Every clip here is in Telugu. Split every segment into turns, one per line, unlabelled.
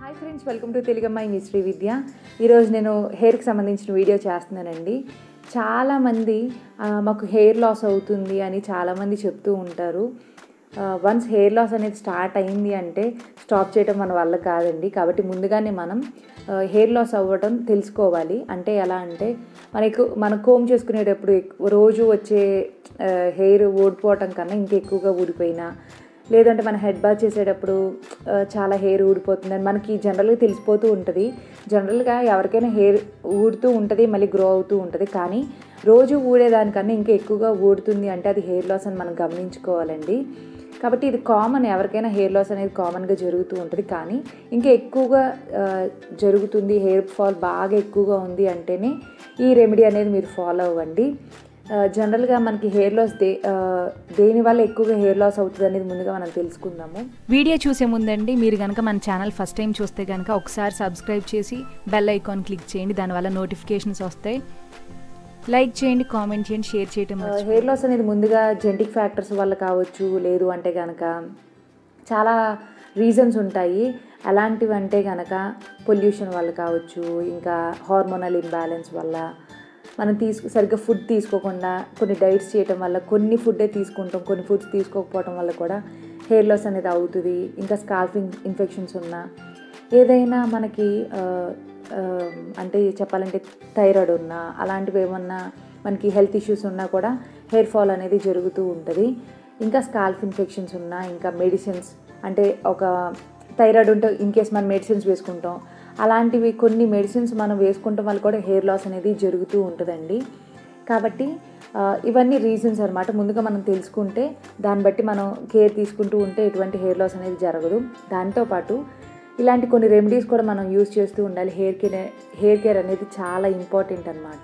హాయ్ ఫ్రెండ్స్ వెల్కమ్ టు తెలుగమ్మాయి మిస్ట్రీ విద్య ఈరోజు నేను హెయిర్కి సంబంధించిన వీడియో చేస్తున్నానండి చాలామంది ఆ, మాకు హెయిర్ లాస్ అవుతుంది అని చాలామంది చెప్తూ ఉంటారు వన్స్ హెయిర్ లాస్ అనేది స్టార్ట్ అయింది అంటే స్టాప్ చేయడం మన వల్ల కాదండి కాబట్టి ముందుగానే మనం హెయిర్ లాస్ అవ్వడం తెలుసుకోవాలి అంటే ఎలా అంటే మనకు మన కోమ్ చేసుకునేటప్పుడు ఎక్కు- రోజు వచ్చే హెయిర్ ఊడిపోవటం కన్నా ఇంకా ఎక్కువగా ఊడిపోయినా లేదంటే మన హెడ్ బాత్ చేసేటప్పుడు ఆ, చాలా హెయిర్ ఊడిపోతుందని మనకి జనరల్గా తెలిసిపోతూ ఉంటుంది జనరల్గా ఎవరికైనా హెయిర్ ఊడుతూ ఉంటుంది మళ్ళీ గ్రో అవుతూ ఉంటుంది కానీ రోజు ఊడేదానికన్నా ఇంకా ఎక్కువగా ఊడుతుంది అంటే అది హెయిర్ లాస్ అని మనం గమనించుకోవాలండి కాబట్టి ఇది కామన్ ఎవరికైనా హెయిర్ లాస్ అనేది కామన్గా జరుగుతూ ఉంటుంది కానీ ఇంకా ఎక్కువగా ఆ, జరుగుతుంది హెయిర్ ఫాల్ బాగా ఎక్కువగా ఉంది అంటేనే ఈ రెమెడీ అనేది మీరు ఫాలో అవ్వండి ఆ, జనరల్గా మనకి హెయిర్ లాస్ దే ఆ, దేని వల్ల ఎక్కువగా హెయిర్ లాస్ అవుతుంది అనేది ముందుగా మనం తెలుసుకుందాము
వీడియో చూసే ముందండి మీరు కనుక మన ఛానల్ ఫస్ట్ టైం చూస్తే కనుక ఒకసారి సబ్స్క్రైబ్ చేసి బెల్ ఐకాన్ క్లిక్ చేయండి దానివల్ల నోటిఫికేషన్స్ వస్తాయి లైక్ చేయండి కామెంట్ చేయండి షేర్ చేయటం మర్చిపోకండి.
హెయిర్ లాస్ అనేది ముందుగా జెనటిక్ ఫ్యాక్టర్స్ వల్ల కావచ్చు లేదు అంటే కనుక చాలా రీజన్స్ ఉంటాయి ఎలాంటివి అంటే కనుక పొల్యూషన్ వల్ల కావచ్చు ఇంకా హార్మోనల్ ఇంబ్యాలెన్స్ వల్ల మనం తీసుకు సరిగ్గా ఫుడ్ తీసుకోకుండా కొన్ని డైట్స్ చేయటం వల్ల కొన్ని ఫుడ్డే తీసుకుంటాం కొన్ని ఫుడ్స్ తీసుకోకపోవటం వల్ల కూడా హెయిర్ లాస్ అనేది అవుతుంది ఇంకా స్కాల్ఫ్ ఇన్ఫెక్షన్స్ ఉన్నా ఏదైనా మనకి ఆ, ఆ, అంటే చెప్పాలంటే థైరాయిడ్ ఉన్నా అలాంటివి ఏమన్నా మనకి హెల్త్ ఇష్యూస్ ఉన్నా కూడా హెయిర్ ఫాల్ అనేది జరుగుతూ ఉంటుంది ఇంకా స్కాల్ఫ్ ఇన్ఫెక్షన్స్ ఉన్నా ఇంకా మెడిసిన్స్ అంటే ఒక థైరాయిడ్ ఉంటే ఇన్ కేస్ మనం మెడిసిన్స్ వేసుకుంటాం అలాంటివి కొన్ని మెడిసిన్స్ మనం వేసుకుంటాం వల్ల కూడా హెయిర్ లాస్ అనేది జరుగుతూ ఉంటుందండి కాబట్టి ఆ, ఇవన్నీ రీజన్స్ అనమాట ముందుగా మనం తెలుసుకుంటే దాన్ని బట్టి మనం కేర్ తీసుకుంటూ ఉంటే ఎటువంటి హెయిర్ లాస్ అనేది జరగదు దాంతోపాటు ఇలాంటి కొన్ని రెమెడీస్ కూడా మనం యూజ్ చేస్తూ ఉండాలి హెయిర్ కేర్ హెయిర్ కేర్ అనేది చాలా ఇంపార్టెంట్ అనమాట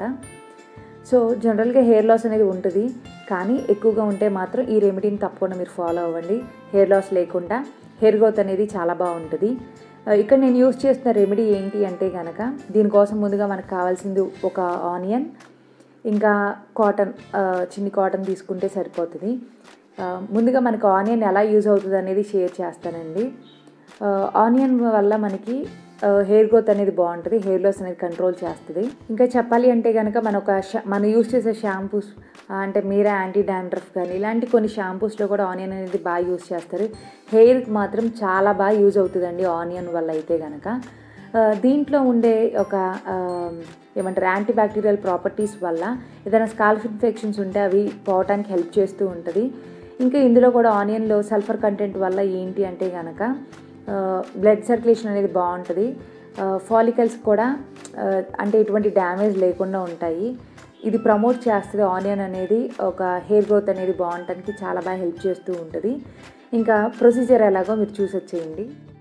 సో జనరల్గా హెయిర్ లాస్ అనేది ఉంటుంది కానీ ఎక్కువగా ఉంటే మాత్రం ఈ రెమెడీని తప్పకుండా మీరు ఫాలో అవ్వండి హెయిర్ లాస్ లేకుండా హెయిర్ గ్రోత్ అనేది చాలా బాగుంటుంది ఆ, ఇక్కడ నేను యూజ్ చేస్తున్న రెమెడీ ఏంటి అంటే కనుక దీనికోసం ముందుగా మనకు కావాల్సింది ఒక ఆనియన్ ఇంకా కాటన్ ఆ, చిన్ని కాటన్ తీసుకుంటే సరిపోతుంది ఆ, ముందుగా మనకు ఆనియన్ ఎలా యూజ్ అవుతుంది అనేది షేర్ చేస్తానండి ఆ, ఆనియన్ వల్ల మనకి ఆ, హెయిర్ గ్రోత్ అనేది బాగుంటుంది హెయిర్ లాస్ అనేది కంట్రోల్ చేస్తుంది ఇంకా చెప్పాలి అంటే కనుక మన ఒక షా మనం యూస్ చేసే షాంపూస్ అంటే మీరా యాంటీ డాండ్రఫ్ కానీ ఇలాంటి కొన్ని షాంపూస్లో కూడా ఆనియన్ అనేది బాగా యూస్ చేస్తారు హెయిర్కి మాత్రం చాలా బాగా యూజ్ అవుతుందండి ఆనియన్ వల్ల అయితే కనుక ఆ, దీంట్లో ఉండే ఒక ఆ, ఏమంటారు యాంటీ బ్యాక్టీరియల్ ప్రాపర్టీస్ వల్ల ఏదైనా స్కాల్ఫ్ ఇన్ఫెక్షన్స్ ఉంటే అవి పోవటానికి హెల్ప్ చేస్తూ ఉంటుంది ఇంకా ఇందులో కూడా ఆనియన్లో సల్ఫర్ కంటెంట్ వల్ల ఏంటి అంటే కనుక బ్లడ్ సర్క్యులేషన్ అనేది బాగుంటుంది ఫాలికల్స్ కూడా ఆ, అంటే ఎటువంటి డ్యామేజ్ లేకుండా ఉంటాయి ఇది ప్రమోట్ చేస్తుంది ఆనియన్ అనేది ఒక హెయిర్ గ్రోత్ అనేది బాగుండటానికి చాలా బాగా హెల్ప్ చేస్తూ ఉంటుంది ఇంకా ప్రొసీజర్ ఎలాగో మీరు చూసి వచ్చేయండి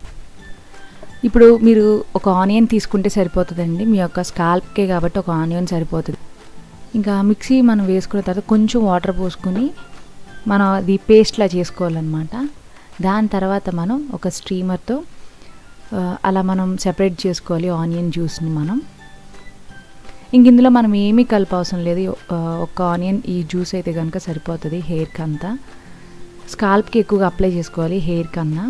ఇప్పుడు మీరు ఒక ఆనియన్ తీసుకుంటే సరిపోతుందండి మీ యొక్క స్కాల్ప్కే కాబట్టి ఒక ఆనియన్ సరిపోతుంది ఇంకా మిక్సీ మనం వేసుకున్న తర్వాత కొంచెం వాటర్ పోసుకుని మనం అది పేస్ట్లా చేసుకోవాలన్నమాట దాని తర్వాత మనం ఒక స్ట్రీమర్తో ఆ, అలా మనం సెపరేట్ చేసుకోవాలి ఆనియన్ జ్యూస్ని మనం ఇంక ఇందులో మనం ఏమీ కలపవసరం లేదు ఆ, ఒక్క ఆనియన్ ఈ జ్యూస్ అయితే కనుక సరిపోతుంది హెయిర్కి అంతా స్కాల్ప్కి ఎక్కువగా అప్లై చేసుకోవాలి హెయిర్ కన్నా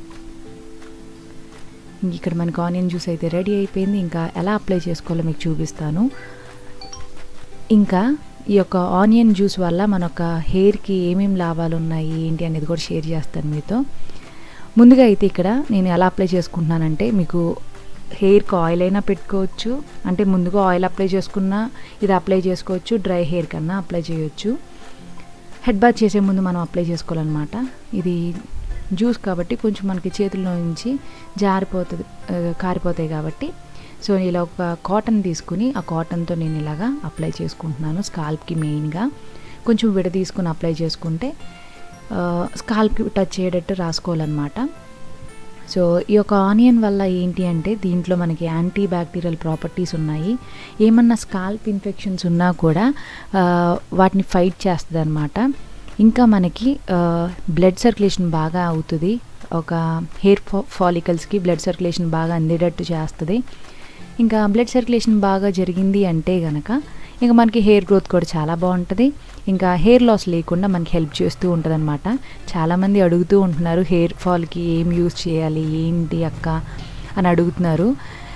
ఇంక ఇక్కడ మనకు ఆనియన్ జ్యూస్ అయితే రెడీ అయిపోయింది ఇంకా ఎలా అప్లై చేసుకోవాలో మీకు చూపిస్తాను ఇంకా ఈ యొక్క ఆనియన్ జ్యూస్ వల్ల మన యొక్క హెయిర్కి ఏమేమి లాభాలు ఉన్నాయి ఏంటి అనేది కూడా షేర్ చేస్తాను మీతో ముందుగా అయితే ఇక్కడ నేను ఎలా అప్లై చేసుకుంటున్నానంటే మీకు హెయిర్కి ఆయిల్ అయినా పెట్టుకోవచ్చు అంటే ముందుగా ఆయిల్ అప్లై చేసుకున్నా ఇది అప్లై చేసుకోవచ్చు డ్రై హెయిర్ కన్నా అప్లై చేయొచ్చు హెడ్ బాత్ చేసే ముందు మనం అప్లై చేసుకోవాలన్నమాట ఇది జ్యూస్ కాబట్టి కొంచెం మనకి చేతుల్లో నుంచి జారిపోతుంది ఆ, కారిపోతాయి కాబట్టి సో ఇలా ఒక కాటన్ తీసుకుని ఆ కాటన్తో నేను ఇలాగా అప్లై చేసుకుంటున్నాను స్కాల్ప్కి మెయిన్గా కొంచెం విడ తీసుకుని అప్లై చేసుకుంటే ఆ, స్కాల్ప్కి టచ్ అయ్యేటట్టు రాసుకోవాలన్నమాట సో ఈ యొక్క ఆనియన్ వల్ల ఏంటి అంటే దీంట్లో మనకి యాంటీ బ్యాక్టీరియల్ ప్రాపర్టీస్ ఉన్నాయి ఏమన్నా స్కాల్ప్ ఇన్ఫెక్షన్స్ ఉన్నా కూడా ఆ, వాటిని ఫైట్ చేస్తుంది అనమాట ఇంకా మనకి బ్లడ్ సర్క్యులేషన్ బాగా అవుతుంది ఒక హెయిర్ ఫాలికల్స్కి బ్లడ్ సర్క్యులేషన్ బాగా అందేటట్టు చేస్తుంది ఇంకా బ్లడ్ సర్క్యులేషన్ బాగా జరిగింది అంటే గనక ఇంకా మనకి హెయిర్ గ్రోత్ కూడా చాలా బాగుంటుంది ఇంకా హెయిర్ లాస్ లేకుండా మనకి హెల్ప్ చేస్తూ ఉంటుంది అనమాట చాలామంది అడుగుతూ ఉంటున్నారు హెయిర్ ఫాల్కి ఏం యూస్ చేయాలి ఏంటి అక్క అని అడుగుతున్నారు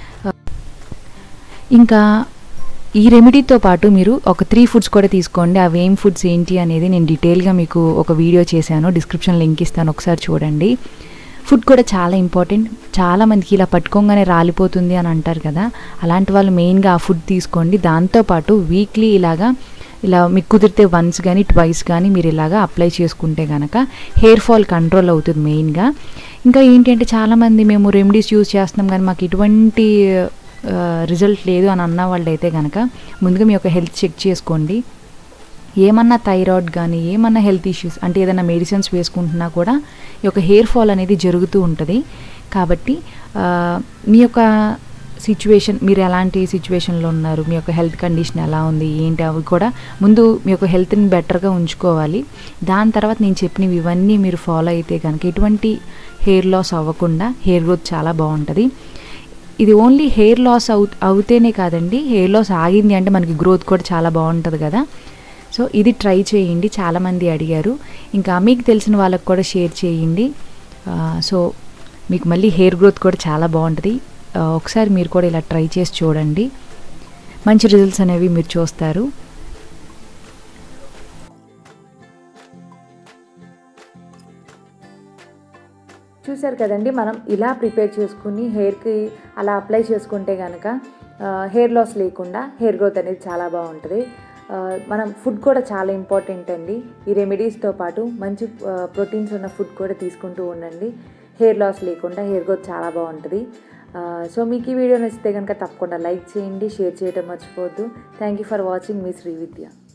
ఇంకా ఈ రెమెడీతో పాటు మీరు ఒక త్రీ ఫుడ్స్ కూడా తీసుకోండి అవి ఏం ఫుడ్స్ ఏంటి అనేది నేను డీటెయిల్గా మీకు ఒక వీడియో చేశాను డిస్క్రిప్షన్ లింక్ ఇస్తాను ఒకసారి చూడండి ఫుడ్ కూడా చాలా ఇంపార్టెంట్ చాలా మందికి ఇలా పట్టుకోగానే రాలిపోతుంది అని అంటారు కదా అలాంటి వాళ్ళు మెయిన్గా ఆ ఫుడ్ తీసుకోండి దాంతోపాటు వీక్లీ ఇలాగా ఇలా మీకు కుదిరితే వన్స్ కానీ ట్వైస్ కానీ మీరు ఇలాగా అప్లై చేసుకుంటే కనుక హెయిర్ ఫాల్ కంట్రోల్ అవుతుంది మెయిన్గా ఇంకా ఏంటంటే చాలామంది మేము రెమెడీస్ యూజ్ చేస్తున్నాం కానీ మాకు ఎటువంటి రిజల్ట్ లేదు అని అన్న వాళ్ళు అయితే కనుక ముందుగా మీ యొక్క హెల్త్ చెక్ చేసుకోండి ఏమన్నా థైరాయిడ్ కానీ ఏమన్నా హెల్త్ ఇష్యూస్ అంటే ఏదైనా మెడిసిన్స్ వేసుకుంటున్నా కూడా ఈ యొక్క హెయిర్ ఫాల్ అనేది జరుగుతూ ఉంటుంది కాబట్టి ఆ, మీ యొక్క సిచ్యువేషన్ మీరు ఎలాంటి సిచ్యువేషన్లో ఉన్నారు మీ యొక్క హెల్త్ కండిషన్ ఎలా ఉంది ఏంటి అవి కూడా ముందు మీ యొక్క హెల్త్ని బెటర్గా ఉంచుకోవాలి దాని తర్వాత నేను చెప్పినవి ఇవన్నీ మీరు ఫాలో అయితే కనుక ఎటువంటి హెయిర్ లాస్ అవ్వకుండా హెయిర్ గ్రోత్ చాలా బాగుంటుంది ఇది ఓన్లీ హెయిర్ లాస్ అవు అవుతేనే కాదండి హెయిర్ లాస్ ఆగింది అంటే మనకి గ్రోత్ కూడా చాలా బాగుంటుంది కదా సో ఇది ట్రై చేయండి చాలామంది అడిగారు ఇంకా మీకు తెలిసిన వాళ్ళకి కూడా షేర్ చేయండి ఆ, సో మీకు మళ్ళీ హెయిర్ గ్రోత్ కూడా చాలా బాగుంటుంది ఆ, ఒకసారి మీరు కూడా ఇలా ట్రై చేసి చూడండి మంచి రిజల్ట్స్ అనేవి మీరు చూస్తారు
చూసారు కదండి మనం ఇలా ప్రిపేర్ చేసుకుని హెయిర్కి అలా అప్లై చేసుకుంటే కనుక హెయిర్ లాస్ లేకుండా హెయిర్ గ్రోత్ అనేది చాలా బాగుంటుంది ఆ, మనం ఫుడ్ కూడా చాలా ఇంపార్టెంట్ అండి ఈ రెమెడీస్తో పాటు మంచి ప్రోటీన్స్ ఉన్న ఫుడ్ కూడా తీసుకుంటూ ఉండండి హెయిర్ లాస్ లేకుండా హెయిర్ గ్రోత్ చాలా బాగుంటుంది ఆ, సో మీకు ఈ వీడియో నచ్చితే కనుక తప్పకుండా లైక్ చేయండి షేర్ చేయడం మర్చిపోవద్దు థ్యాంక్ యూ ఫర్ వాచింగ్ మీ శ్రీ విద్య